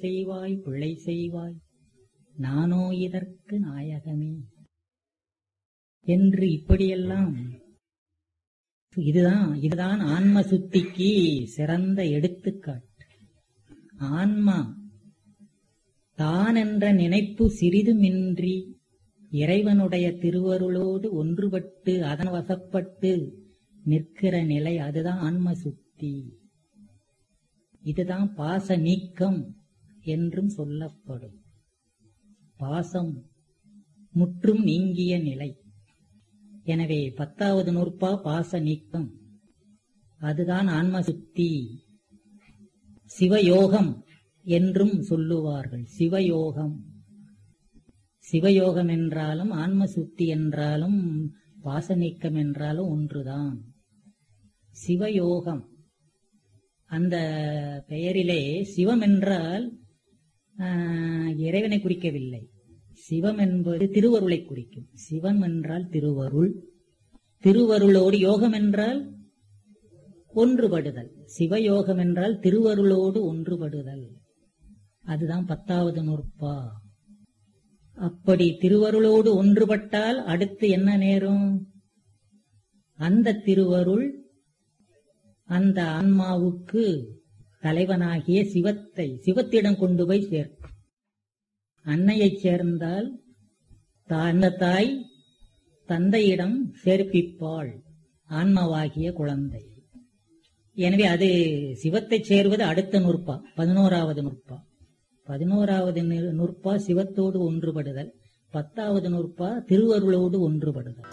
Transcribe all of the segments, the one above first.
செய்வாய் பிழை செய்வாய் நானோ இதற்கு நாயகமே என்று இப்படியெல்லாம் இதுதான் இதுதான் ஆன்ம சுத்திக்கு சிறந்த எடுத்துக்காட்டு ஆன்மா தான் என்ற நினைப்பு சிறிதுமின்றி இறைவனுடைய திருவருளோடு ஒன்றுபட்டு அதன் வசப்பட்டு நிற்கிற நிலை அதுதான் ஆன்ம சுத்தி இதுதான் பாச நீக்கம் என்றும் சொல்லப்படும் பாசம் முற்றும் நீங்கிய நிலை எனவே பத்தாவது நூற்பா பாச நீக்கம் அதுதான் ஆன்ம சுத்தி சிவயோகம் என்றும் சொல்லுவார்கள் சிவயோகம் சிவயோகம் என்றாலும் ஆன்ம சுத்தி என்றாலும் பாச நீக்கம் என்றாலும் ஒன்றுதான் சிவயோகம் அந்த பெயரிலே சிவம் என்றால் ஆஹ், இறைவனை குறிக்கவில்லை சிவம் என்பது திருவருளை குறிக்கும் சிவம் என்றால் திருவருள் திருவருளோடு யோகம் என்றால் ஒன்றுபடுதல் சிவயோகம் என்றால் திருவருளோடு ஒன்றுபடுதல் அதுதான் பத்தாவது நூற்பா அப்படி திருவருளோடு ஒன்றுபட்டால் அடுத்து என்ன நேரும் அந்த திருவருள் அந்த ஆன்மாவுக்கு தலைவனாகிய சிவத்தை சிவத்திடம் கொண்டு போய் சேர்க்கும் அன்னையைச் சேர்ந்தால் தா- அந்த தாய் தந்தையிடம் சேர்ப்பிப்பாள் ஆன்மாவாகிய குழந்தை எனவே அது சிவத்தை சேர்வது அடுத்த நூற்பா பதினோராவது நூற்பா பதினோராவது நு- நூற்பா சிவத்தோடு ஒன்றுபடுதல் பத்தாவது நூற்பா திருவருளோடு ஒன்றுபடுதல்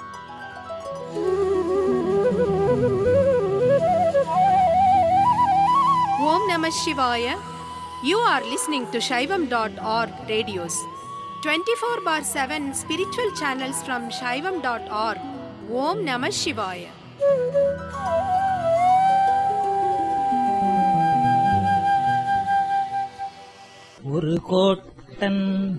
Om Namah Shivaya. You are listening to Shaivam.org radios. 24 bar 7 spiritual channels from Shaivam.org. Om Namah Shivaya. ஒரு கோட்டன்